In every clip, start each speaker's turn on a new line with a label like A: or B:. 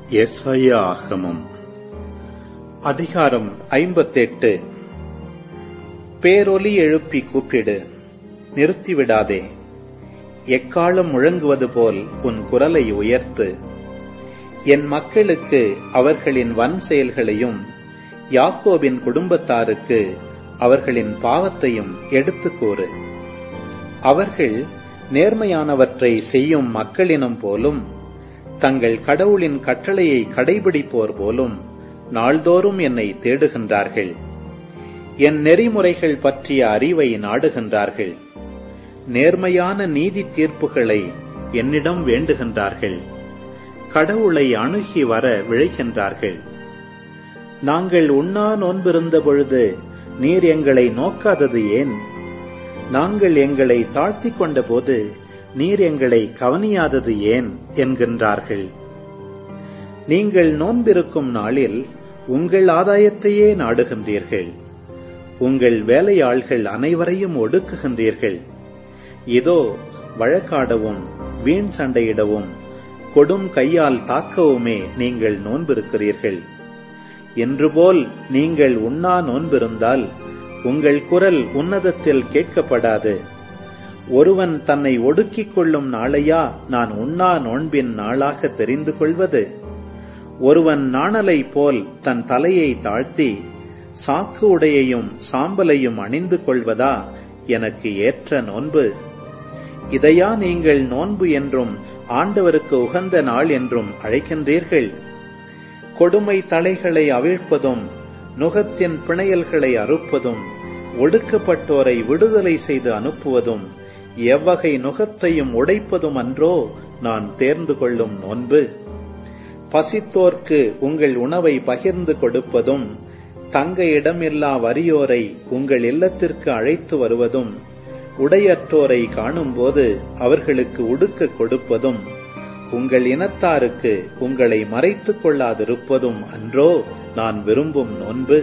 A: எஸ்ஐயா ஆகமம் அதிகாரம் ஐம்பத்தெட்டு பேரொலி எழுப்பி கூப்பிடு நிறுத்திவிடாதே எக்காலம் முழங்குவது போல் உன் குரலை உயர்த்து என் மக்களுக்கு அவர்களின் வன் செயல்களையும் யாக்கோபின் குடும்பத்தாருக்கு அவர்களின் பாவத்தையும் எடுத்துக் கூறு அவர்கள் நேர்மையானவற்றை செய்யும் மக்களினம் போலும் தங்கள் கடவுளின் கட்டளையை கடைபிடிப்போர் போலும் நாள்தோறும் என்னை தேடுகின்றார்கள் என் நெறிமுறைகள் பற்றிய அறிவை நாடுகின்றார்கள் நேர்மையான நீதி தீர்ப்புகளை என்னிடம் வேண்டுகின்றார்கள் கடவுளை அணுகி வர விழைகின்றார்கள் நாங்கள் உண்ணா நோன்பிருந்த பொழுது நீர் எங்களை நோக்காதது ஏன் நாங்கள் எங்களை தாழ்த்திக் கொண்டபோது நீர் எங்களை கவனியாதது ஏன் என்கின்றார்கள் நீங்கள் நோன்பிருக்கும் நாளில் உங்கள் ஆதாயத்தையே நாடுகின்றீர்கள் உங்கள் வேலையாள்கள் அனைவரையும் ஒடுக்குகின்றீர்கள் இதோ வழக்காடவும் வீண் சண்டையிடவும் கொடும் கையால் தாக்கவுமே நீங்கள் நோன்பிருக்கிறீர்கள் என்றுபோல் நீங்கள் உண்ணா நோன்பிருந்தால் உங்கள் குரல் உன்னதத்தில் கேட்கப்படாது ஒருவன் தன்னை ஒடுக்கிக் கொள்ளும் நாளையா நான் உண்ணா நோன்பின் நாளாக தெரிந்து கொள்வது ஒருவன் நாணலை போல் தன் தலையை தாழ்த்தி சாக்கு உடையையும் சாம்பலையும் அணிந்து கொள்வதா எனக்கு ஏற்ற நோன்பு இதையா நீங்கள் நோன்பு என்றும் ஆண்டவருக்கு உகந்த நாள் என்றும் அழைக்கின்றீர்கள் கொடுமை தலைகளை அவிழ்ப்பதும் நுகத்தின் பிணையல்களை அறுப்பதும் ஒடுக்கப்பட்டோரை விடுதலை செய்து அனுப்புவதும் எவ்வகை நுகத்தையும் உடைப்பதும் அன்றோ நான் தேர்ந்து கொள்ளும் நோன்பு பசித்தோர்க்கு உங்கள் உணவை பகிர்ந்து கொடுப்பதும் தங்க இடமில்லா வறியோரை உங்கள் இல்லத்திற்கு அழைத்து வருவதும் உடையற்றோரை காணும்போது அவர்களுக்கு உடுக்க கொடுப்பதும் உங்கள் இனத்தாருக்கு உங்களை மறைத்துக் கொள்ளாதிருப்பதும் அன்றோ நான் விரும்பும் நோன்பு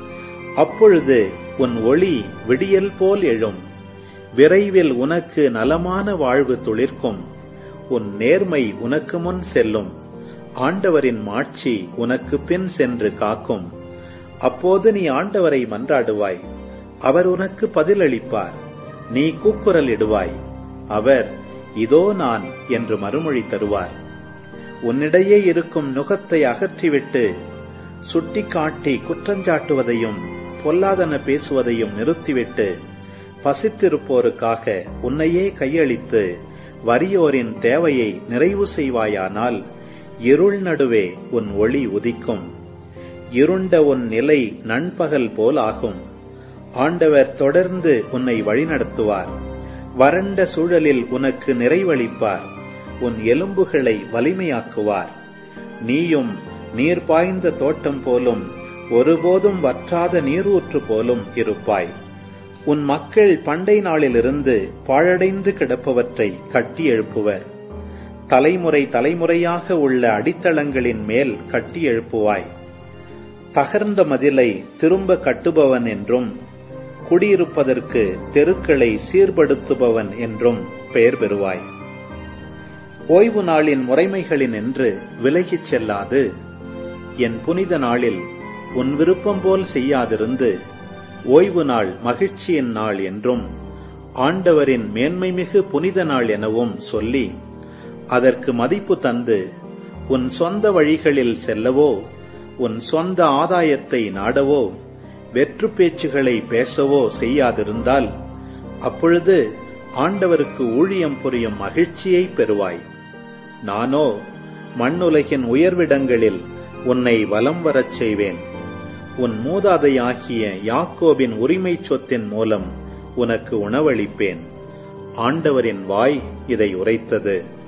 A: அப்பொழுது உன் ஒளி விடியல் போல் எழும் விரைவில் உனக்கு நலமான வாழ்வு துளிர்க்கும் உன் நேர்மை உனக்கு முன் செல்லும் ஆண்டவரின் மாட்சி உனக்கு பின் சென்று காக்கும் அப்போது நீ ஆண்டவரை மன்றாடுவாய் அவர் உனக்கு பதிலளிப்பார் நீ கூக்குரல் இடுவாய் அவர் இதோ நான் என்று மறுமொழி தருவார் உன்னிடையே இருக்கும் நுகத்தை அகற்றிவிட்டு சுட்டிக்காட்டி குற்றஞ்சாட்டுவதையும் பொல்லாதன பேசுவதையும் நிறுத்திவிட்டு பசித்திருப்போருக்காக உன்னையே கையளித்து வறியோரின் தேவையை நிறைவு செய்வாயானால் இருள் நடுவே உன் ஒளி உதிக்கும் இருண்ட உன் நிலை நண்பகல் போல் ஆகும் ஆண்டவர் தொடர்ந்து உன்னை வழிநடத்துவார் வறண்ட சூழலில் உனக்கு நிறைவளிப்பார் உன் எலும்புகளை வலிமையாக்குவார் நீயும் நீர் பாய்ந்த தோட்டம் போலும் ஒருபோதும் வற்றாத நீரூற்று போலும் இருப்பாய் உன் மக்கள் பண்டை நாளிலிருந்து பாழடைந்து கிடப்பவற்றை கட்டி எழுப்புவர் தலைமுறை தலைமுறையாக உள்ள அடித்தளங்களின் மேல் கட்டி எழுப்புவாய் தகர்ந்த மதிலை திரும்ப கட்டுபவன் என்றும் குடியிருப்பதற்கு தெருக்களை சீர்படுத்துபவன் என்றும் பெயர் பெறுவாய் ஓய்வு நாளின் முறைமைகளின் என்று விலகிச் செல்லாது என் புனித நாளில் உன் விருப்பம் போல் செய்யாதிருந்து ஓய்வு நாள் மகிழ்ச்சியின் நாள் என்றும் ஆண்டவரின் மேன்மைமிகு புனித நாள் எனவும் சொல்லி அதற்கு மதிப்பு தந்து உன் சொந்த வழிகளில் செல்லவோ உன் சொந்த ஆதாயத்தை நாடவோ வெற்று பேச்சுகளை பேசவோ செய்யாதிருந்தால் அப்பொழுது ஆண்டவருக்கு ஊழியம் புரியும் மகிழ்ச்சியை பெறுவாய் நானோ மண்ணுலகின் உயர்விடங்களில் உன்னை வலம் வரச் செய்வேன் உன் மூதாதையாகிய யாக்கோபின் உரிமை சொத்தின் மூலம் உனக்கு உணவளிப்பேன் ஆண்டவரின் வாய் இதை உரைத்தது